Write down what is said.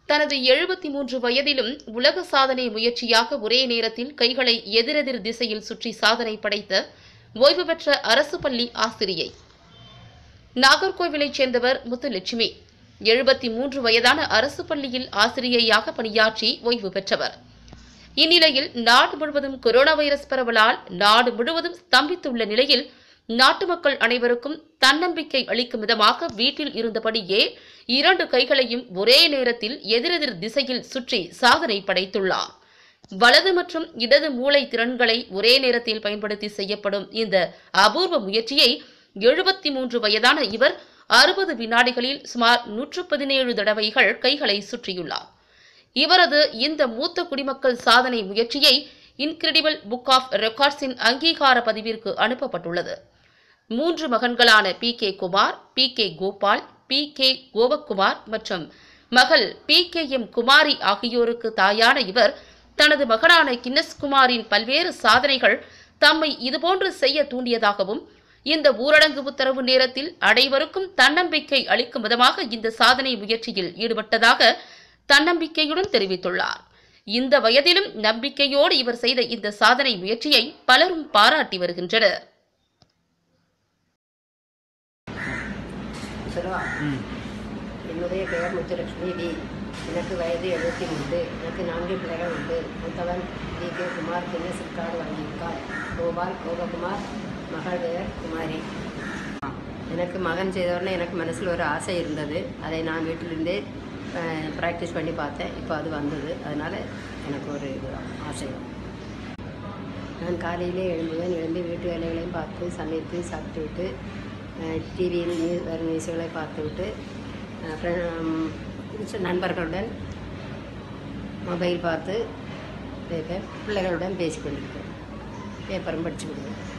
தனது எழுபத்தி மூன்று வயதிலும் உலக சாதனை முயற்சியாக ஒரே நேரத்தில் கைகளை எதிரெதிர் திசையில் சுற்றி சாதனை படைத்த ஓய்வு பெற்ற அரசு பள்ளி ஆசிரியை நாகர்கோவிலைச் சேர்ந்தவர் முத்துலட்சுமி எழுபத்தி மூன்று வயதான அரசு பள்ளியில் ஆசிரியையாக பணியாற்றி ஓய்வு பெற்றவர் இந்நிலையில் நாடு முழுவதும் கொரோனா வைரஸ் பரவலால் நாடு முழுவதும் ஸ்தம்பித்துள்ள நிலையில் நாட்டு மக்கள் அனைவருக்கும் தன்னம்பிக்கை அளிக்கும் விதமாக வீட்டில் இருந்தபடியே இரண்டு கைகளையும் ஒரே நேரத்தில் எதிரெதிர் திசையில் சுற்றி சாதனை படைத்துள்ளார் வலது மற்றும் இடது மூளை திறன்களை ஒரே நேரத்தில் பயன்படுத்தி செய்யப்படும் இந்த அபூர்வ முயற்சியை எழுபத்தி மூன்று வயதான இவர் அறுபது வினாடிகளில் சுமார் நூற்று பதினேழு தடவைகள் கைகளை சுற்றியுள்ளார் இவரது இந்த மூத்த குடிமக்கள் சாதனை முயற்சியை இன்கிரெடிபிள் புக் ஆஃப் ரெக்கார்ட்ஸின் அங்கீகார பதிவிற்கு அனுப்பப்பட்டுள்ளது மூன்று மகன்களான P K Kumar P K Gopal P K Gopakumar மற்றும் மகள் பி கே எம் குமாரி ஆகியோருக்கு தாயான இவர் தனது மகனான கின்னஸ் குமாரின் பல்வேறு சாதனைகள் தம்மை இதுபோன்று செய்ய தூண்டியதாகவும் இந்த ஊரடங்கு உத்தரவு நேரத்தில் அனைவருக்கும் தன்னம்பிக்கை அளிக்கும் விதமாக இந்த சாதனை முயற்சியில் ஈடுபட்டதாக தன்னம்பிக்கையுடன் தெரிவித்துள்ளார் இந்த வயதிலும் நம்பிக்கையோடு இவர் செய்த இந்த சாதனை முயற்சியை பலரும் பாராட்டி வருகின்றனர் சொல்லவா என்னுடைய பெயர் முத்துலட்சுமி வி எனக்கு வயது எழுபத்தி மூன்று எனக்கு நான்கு பிள்ளைகள் உண்டு மூத்தவன் T K Kumar Dinesh card வாங்கியிருக்கார் கோபால் கோபகுமார் மகள் பெயர் குமாரி எனக்கு மகன் செய்தவுடனே எனக்கு மனசில் ஒரு ஆசை இருந்தது அதை நான் வீட்டிலிருந்தே ப்ராக்டிஸ் பண்ணி பார்த்தேன் இப்போ அது வந்தது அதனால் எனக்கு ஒரு இது ஆசை நான் காலையிலே எழும்புவேன் எழும்பி வீட்டு வேலைகளையும் பார்த்து சமைத்து சாப்பிட்டுவிட்டு டிவியில் நியூஸ் வரும் நியூஸ்களை பார்த்துவிட்டு அஹ், ஃப்ரெ- ஹம், நண்பர்களுடன் மொபைல் பார்த்து பேப்பர் பிள்ளைகளுடன் பேசிக்கொண்டிருப்பேன் பேப்பரும் படித்து விடுவேன்